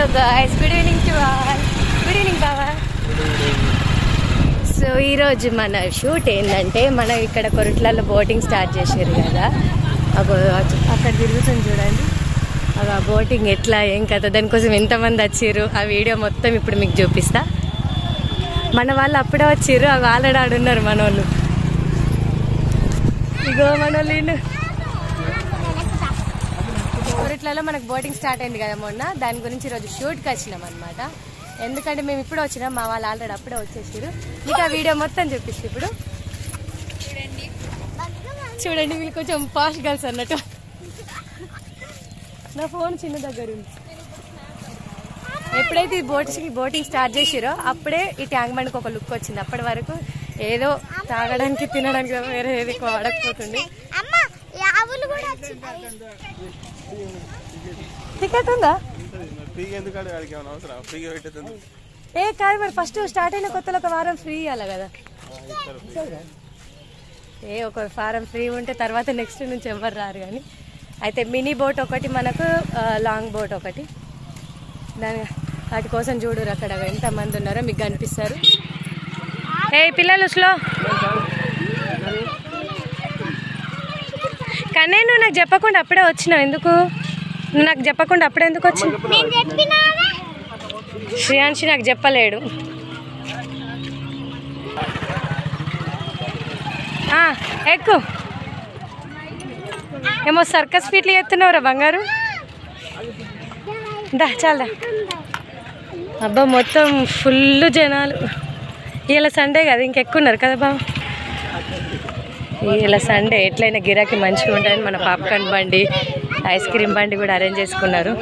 Hello guys good evening to all good evening బాబా so ఈరోజు మన షూట్ ఏంటంటే మనం ఇక్కడ కొరట్లలో బోటింగ్ స్టార్ట్ చేశారు కదా అగో అక్కడ తిరుగుతుంది చూడండి అగో ఆ బోటింగ్ ఎట్లా ఏం కదా దానికోసం ఎంతమంది వచ్చారు ఆ వీడియో మొత్తం ఇప్పుడు మీకు చూపిస్తా మన వాళ్ళు అప్పుడే వచ్చారు అవి ఆల్రెడీ ఆడున్నారు మన వాళ్ళు ఇగో మన వాళ్ళు ఈయన. కొరట్లలో మనకు బోటింగ్ స్టార్ట్ అయింది కదా మొన్న దాని గురించి ఈరోజు షూట్కి వచ్చినాం అనమాట ఎందుకంటే మేము ఇప్పుడు వచ్చినాం మా వాళ్ళు ఆల్రెడీ అప్పుడే వచ్చేసారు మీకు ఆ వీడియో మొత్తం చూపిస్తే ఇప్పుడు చూడండి వీళ్ళు కొంచెం పాష్ గర్ల్స్ అన్నట్టు నా ఫోన్ చిన్న దగ్గర ఉంది ఎప్పుడైతే ఈ బోట్ బోటింగ్ స్టార్ట్ చేసిరో అప్పుడే ఈ ట్యాంక్ బండ్కి ఒక లుక్ వచ్చింది అప్పటి వరకు ఏదో తాగడానికి తినడానికి తప్ప వేరే ఏది ఎక్కువ వాడకపోతుంది అమ్మ ఆవులు కూడా వచ్చినాయి టికెట్ ఉందా ఫ్రీగా ఎందుకు ఆడే వాడికి ఏమైనా అవసరం ఫ్రీగా పెట్టేది ఏ కాదు మరి ఫస్ట్ స్టార్ట్ అయిన కొత్తలో ఒక వారం ఫ్రీ ఇవ్వాలి కదా ఏ ఒక వారం ఫ్రీ ఉంటే తర్వాత నెక్స్ట్ నుంచి ఎవరు రారు కానీ అయితే మినీ బోట్ ఒకటి మనకు ఆ, లాంగ్ బోట్ ఒకటి దాని వాటి కోసం చూడరు అక్కడ ఎంతమంది ఉన్నారో మీకు కనిపిస్తారు ఏ పిల్లలు స్లో కానీ నువ్వు నాకు చెప్పకుండా అప్పుడే వచ్చినావు ఎందుకు నువ్వు నాకు చెప్పకుండా అప్పుడే ఎందుకు వచ్చినావు నేను చెప్పినావా శ్రేయాన్షి నాకు చెప్పలేడు ఆ, ఎక్కు ఏమో సర్కస్ ఫీట్లు ఎత్తున్నావురా బంగారు దా చాలా అబ్బా మొత్తం ఫుల్ జనాలు ఇలా సండే కదా ఇంకెక్కువ ఉన్నారు కదా బాబు ఇలా సండే ఎట్లయినా గిరాకీ మంచిగా ఉంటాయని మన పాప్కార్న్ బండి ఐస్ క్రీమ్ బండి కూడా అరేంజ్ చేసుకున్నారు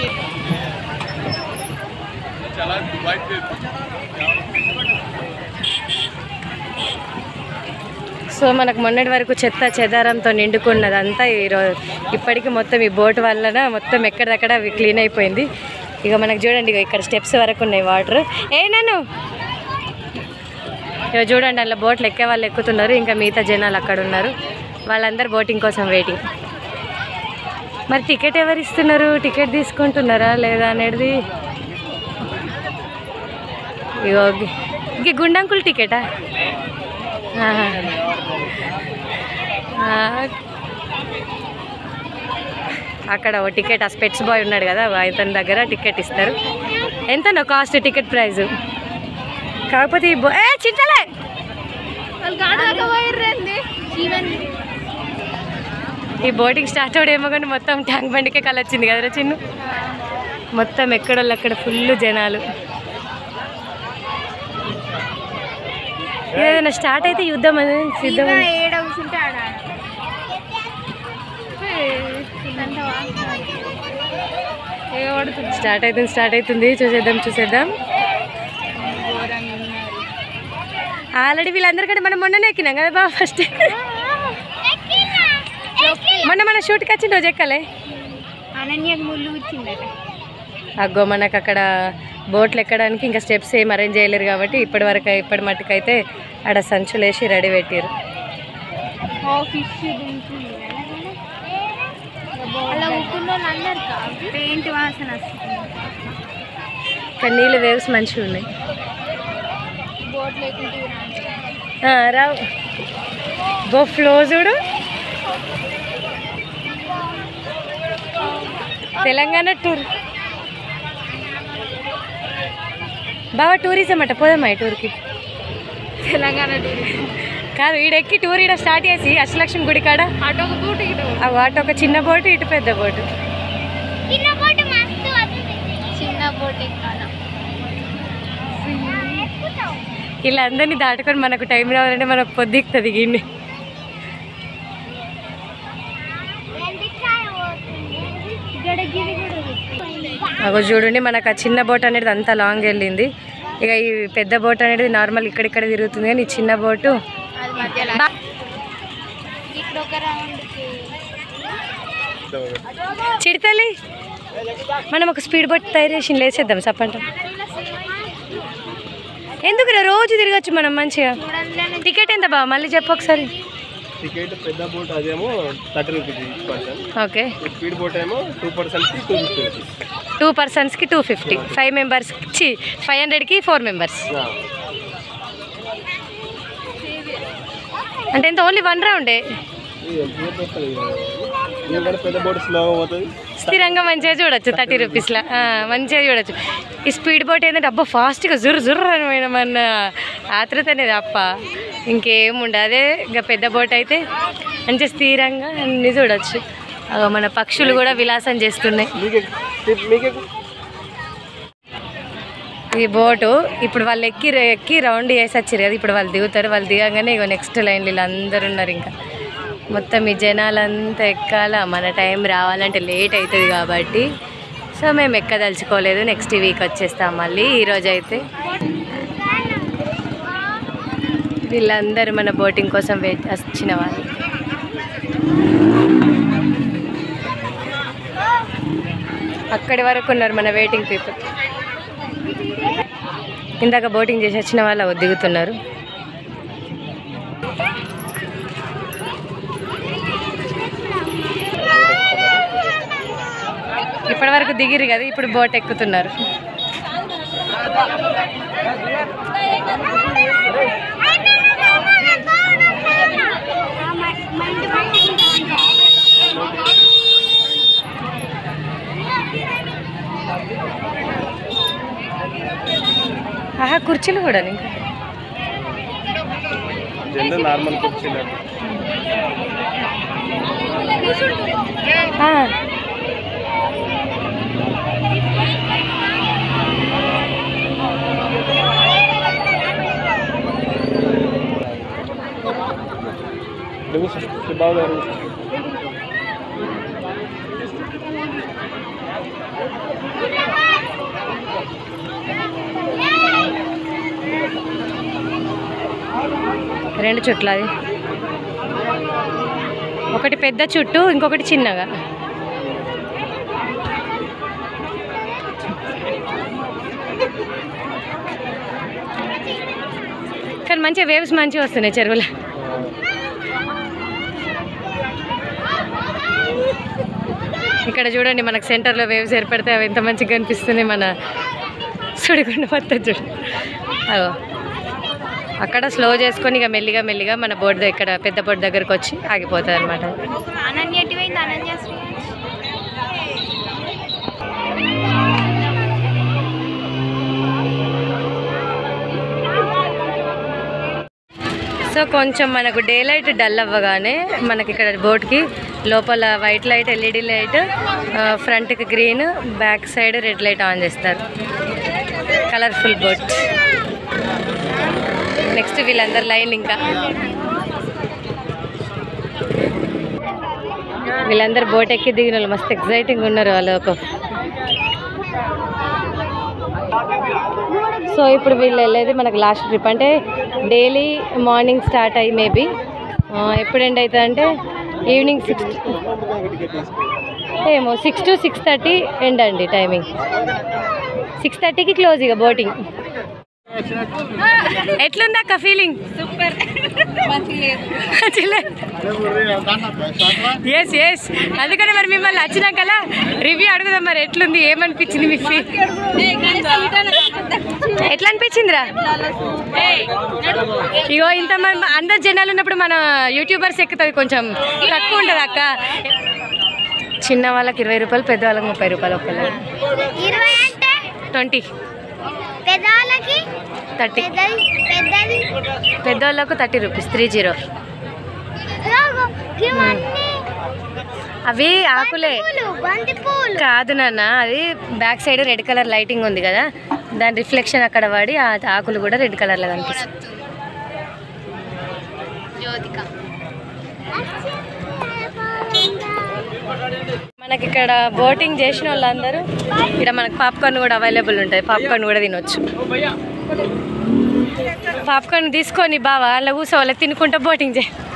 సో మనకు మొన్నటి వరకు చెత్త చెదారంతో నిండుకున్నదంతా ఈరోజు ఇప్పటికి మొత్తం ఈ బోట్ వలన మొత్తం ఎక్కడదక్కడ అవి క్లీన్ అయిపోయింది ఇక మనకు చూడండి ఇగో ఇక్కడ స్టెప్స్ వరకు ఉన్నాయి వాటర్ ఏ నన్ను ఇక చూడండి అలా బోట్లు ఎక్కే వాళ్ళు ఎక్కుతున్నారు ఇంకా మిగతా జనాలు అక్కడ ఉన్నారు వాళ్ళందరూ బోటింగ్ కోసం వెయిటింగ్ మరి టికెట్ ఎవరు ఇస్తున్నారు టికెట్ తీసుకుంటున్నారా లేదా అనేది ఇగో గి- గి గుండంకుల్ టికెటా ఆహా. ఆ, అక్కడ ఓ టికెట్ ఆ స్పెట్స్ బాయ్ ఉన్నాడు కదా అతని దగ్గర టికెట్ ఇస్తారు ఎంతనో కాస్ట్ టికెట్ ప్రైస్ కాకపోతే ఈ బో- ఏ చింతలే ఈ బోటింగ్ స్టార్ట్ అవడేమో కానీ మొత్తం ట్యాంక్ బండికే కలొచ్చింది కదరా చిన్ను మొత్తం ఎక్కడోళ్ళు అక్కడ ఫుల్ జనాలు ఏదైనా స్టార్ట్ అయితే యుద్ధం అని సిద్ధం ఏడ కూర్చుంటే ఆడ స్టార్ట్ అవుతుంది స్టార్ట్ అవుతుంది చూసేద్దాం చూసేద్దాం ఆల్రెడీ వీళ్ళందరికంటే మనం మొన్ననే ఎక్కినాం కదా బాబా ఫస్ట్ మొన్న మన షూట్కి వచ్చిన రోజు ఎక్కలే అనన్యకు ముళ్ళు వచ్చిందట అగ్గో మనకు అక్కడ బోట్లు ఎక్కడానికి ఇంకా స్టెప్స్ ఏం అరేంజ్ చేయలేరు కాబట్టి ఇప్పటి వరకు ఇప్పటి మట్టుకైతే ఆడ సంచులు వేసి రెడీ పెట్టారు ఫిష్ అలా ఊకున్న వాళ్ళు అందరు పెయింట్ వాసన వస్తుంది కానీ నీళ్ళు వేవ్స్ మంచిగా ఉన్నాయి బోట్ లేకుంటే ఆ, రావు బో ఫ్లో చూడు తెలంగాణ టూర్ బాగా టూరిజం అట పోదామా ఈ టూర్కి తెలంగాణ కాదు ఈడెక్కి టూర్ ఈడ స్టార్ట్ చేసి అష్టలక్ష్మి గుడి కాడ అటు ఒక బోట్ ఇటు ఆ వాటి ఒక చిన్న బోటు ఇటు పెద్ద బోటు చిన్న బోట్ మస్తు చిన్న బోట్ ఎక్కాల ఇలా అందరినీ దాటుకొని మనకు టైం రావాలంటే మనకు పొద్దుకుతుంది గిన్నె అగో చూడండి మనకు ఆ చిన్న బోట్ అనేది అంతా లాంగ్ వెళ్ళింది ఇక ఈ పెద్ద బోట్ అనేది నార్మల్ ఇక్కడిక్కడ తిరుగుతుంది కానీ ఈ చిన్న బోటు అది మధ్యలో బా- ఇక్కడ ఒక రౌండ్ చిడతలి మనం ఒక స్పీడ్ బోట్ తయారు చేసి లేచేద్దాం సప్పంట ఎందుకు రోజు తిరగచ్చు మనం మంచిగా చూడండి టికెట్ ఎంత బావ మళ్ళీ చెప్పు ఒకసారి టికెట్ పెద్ద బోట్ అదేమో thirty rupees each person okay speed boat ఏమో టూ పర్సన్కి టూ ఫిఫ్టీ రూపీస్ టూ పర్సన్స్కి టూ ఫిఫ్టీ ఫైవ్ మెంబర్స్కి ఫైవ్ హండ్రెడ్కి ఫోర్ మెంబర్స్ అంటే ఎంత ఓన్లీ వన్ రౌండే ఎందుకంటే పెద్ద బోట్ స్లోగా పోతుంది స్థిరంగా మంచిగా చూడొచ్చు థర్టీ రూపీస్లో మంచిగా చూడొచ్చు ఈ స్పీడ్ బోట్ ఏంటంటే అబ్బా ఫాస్ట్గా జుర్రు జుర్రు అని మన ఆతృత అనేది అప్ప ఇంకేం ఉండదు అదే ఇంకా పెద్ద బోట్ అయితే మంచిగా స్థిరంగా అన్నీ చూడొచ్చు అగో మన పక్షులు కూడా విలాసం చేస్తున్నాయి మీకే మీకే ఈ బోటు ఇప్పుడు వాళ్ళు ఎక్కి ఎక్కి రౌండ్ వేసి వచ్చారు కదా ఇప్పుడు వాళ్ళు దిగుతారు వాళ్ళు దిగంగానే ఇగో నెక్స్ట్ లైన్ వీళ్ళు అందరు ఉన్నారు ఇంకా మొత్తం ఈ జనాలంతా ఎక్కాల మన టైం రావాలంటే లేట్ అవుతుంది కాబట్టి సో మేము ఎక్కదలుచుకోలేదు నెక్స్ట్ వీక్ వచ్చేస్తాం మళ్ళీ ఈరోజు అయితే వీళ్ళందరూ మన బోటింగ్ కోసం వెయిట్ వచ్చిన వాళ్ళు అక్కడి వరకు ఉన్నారు మన వెయిటింగ్ పీపుల్ ఇందాక బోటింగ్ చేసి వచ్చిన వాళ్ళు అగో దిగుతున్నారు ఇప్పటి వరకు దిగిరు కదా ఇప్పుడు బోట్ ఎక్కుతున్నారు ఆహా కుర్చీలు కూడా ఇంకా జనరల్ నార్మల్ కూర్చున్నాడు ఆ. నువ్వు బాగున్నారు రెండు చుట్లు అది ఒకటి పెద్ద చుట్టు ఇంకొకటి చిన్నగా కానీ మంచిగా వేవ్స్ మంచిగా వస్తున్నాయి చెరువులో ఇక్కడ చూడండి మనకు సెంటర్లో వేవ్స్ ఏర్పడితే అవి ఎంత మంచిగా కనిపిస్తుంది మన సుడిగుండ మొత్తం చూడు అదో అక్కడ స్లో చేసుకొని ఇక మెల్లిగా మెల్లిగా మన బోర్డు ఇక్కడ పెద్ద బోర్డు దగ్గరకు వచ్చి ఆగిపోతుంది అనమాట అనన్య ఎటువైంది అనన్య శ్రీ సో కొంచెం మనకు డే లైట్ డల్ అవ్వగానే మనకి ఇక్కడ బోట్కి లోపల వైట్ లైట్ ఎల్ఈడి లైట్ ఫ్రంట్కి green back side red light on చేస్తారు కలర్ఫుల్ బోట్ నెక్స్ట్ వీళ్ళందరు లైన్ ఇంకా వీళ్ళందరూ బోట్ ఎక్కి దిగిన వాళ్ళు మస్తు ఎగ్జైటింగ్ ఉన్నారు వాళ్ళు ఒక సో ఇప్పుడు వీళ్ళు వెళ్ళేది మనకు లాస్ట్ ట్రిప్ అంటే డైలీ మార్నింగ్ స్టార్ట్ అయ్యి మేబీ ఎప్పుడు ఎండ్ అవుతుంది అంటే ఈవినింగ్ సిక్స్ ఏమో six to six thirty end అండి టైమింగ్ సిక్స్ థర్టీకి క్లోజ్ ఇక బోటింగ్ ఎట్లుంది అక్క ఫీలింగ్ సూపర్ ఎస్ ఎస్ అందుకని మరి మిమ్మల్ని వచ్చినాకలా రివ్యూ అడుగుదాం మరి ఎట్లుంది ఏమనిపించింది మీ ఫీ ఎట్లా అనిపించిందిరా ఇగో ఇంతమంది అందరు జనాలు ఉన్నప్పుడు మన యూట్యూబర్స్ ఎక్కుతుంది కొంచెం తక్కువ ఉంటుంది అక్క చిన్న వాళ్ళకి ఇరవై రూపాయలు పెద్ద వాళ్ళకి ముప్పై రూపాయలు ఒకళ్ళు ఇరవై అంటే ట్వంటీ పెద్దవాళ్ళకి థర్టీ పెద్దది పెద్దది పెద్దవాళ్ళకు థర్టీ రూపీస్ త్రీ జీరో రాగు, ఇవన్నీ అవి ఆకులే పూలు బంతి పూలు కాదు నాన్న అది back side red colour lighting ఉంది కదా దాని రిఫ్లెక్షన్ అక్కడ పడి ఆ ఆకులు కూడా రెడ్ కలర్లో కనిపిస్తాయి జ్యోతిక మనకి ఇక్కడ బోటింగ్ చేసిన వాళ్ళందరూ ఇక్కడ మనకి పాప్కార్న్ కూడా అవైలబుల్ ఉంటాయి పాప్కార్న్ కూడా తినొచ్చు పాప్కార్న్ తీసుకొని బావా అలా కూర్చోవాలి తినుకుంటా బోటింగ్ చేయి